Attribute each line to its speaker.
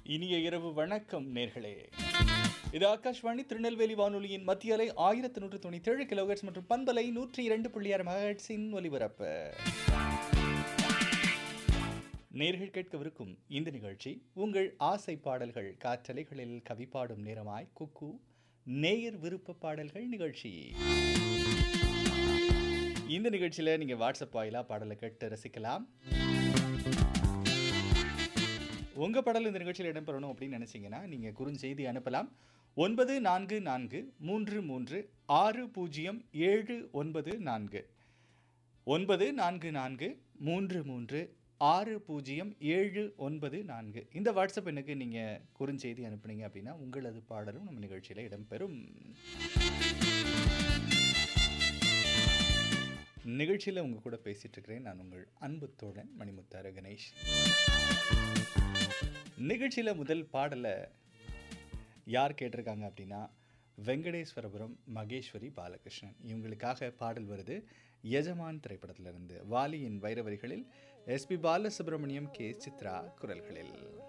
Speaker 1: இனிய இரவு வணக்கம் நேர்களே இது ஆகாஷ்வாணி திருநெல்வேலி வானொலியின் மத்திய அலை ஆயிரத்தி நூற்று தொண்ணூற்றி ஏழு கிலோஹெட்ஸ் மற்றும் பண்பலை நூற்றி இரண்டு புள்ளி ஆறு மெகாஹெட்ஸின் ஒலிபரப்பு நேர்கள் கேட்கவிருக்கும் இந்த நிகழ்ச்சி உங்கள் ஆசை பாடல்கள் காற்றலைகளில் கவி பாடும் நேரமாய் குக்கு நேயர் விருப்ப பாடல்கள் நிகழ்ச்சி இந்த நிகழ்ச்சியில் நீங்கள் வாட்ஸ்அப் வாயிலாக பாடலை கேட்டு ரசிக்கலாம் உங்கள் பாடல் இந்த நிகழ்ச்சியில் இடம்பெறணும் அப்படின்னு நினச்சிங்கன்னா நீங்கள் குறுஞ்செய்தி அனுப்பலாம் ஒன்பது நான்கு நான்கு மூன்று மூன்று ஆறு பூஜ்ஜியம் ஏழு ஒன்பது நான்கு ஒன்பது நான்கு நான்கு மூன்று மூன்று ஆறு பூஜ்ஜியம் ஏழு ஒன்பது நான்கு இந்த வாட்ஸ்அப் எண்ணுக்கு நீங்கள் குறுஞ்செய்தி அனுப்புனீங்க அப்படின்னா உங்களது பாடலும் நம்ம நிகழ்ச்சியில் இடம்பெறும் நிகழ்ச்சியில் உங்கள் கூட பேசிகிட்டு இருக்கிறேன் நான் உங்கள் அன்பு தோழன் மணிமுத்தார கணேஷ் நிகழ்ச்சியில் முதல் பாடலை யார் கேட்டிருக்காங்க அப்படின்னா வெங்கடேஸ்வரபுரம் மகேஸ்வரி பாலகிருஷ்ணன் இவங்களுக்காக பாடல் வருது எஜமான் திரைப்படத்திலிருந்து வாலியின் வைரவரிகளில் எஸ்பி பாலசுப்ரமணியம் கே சித்ரா குரல்களில்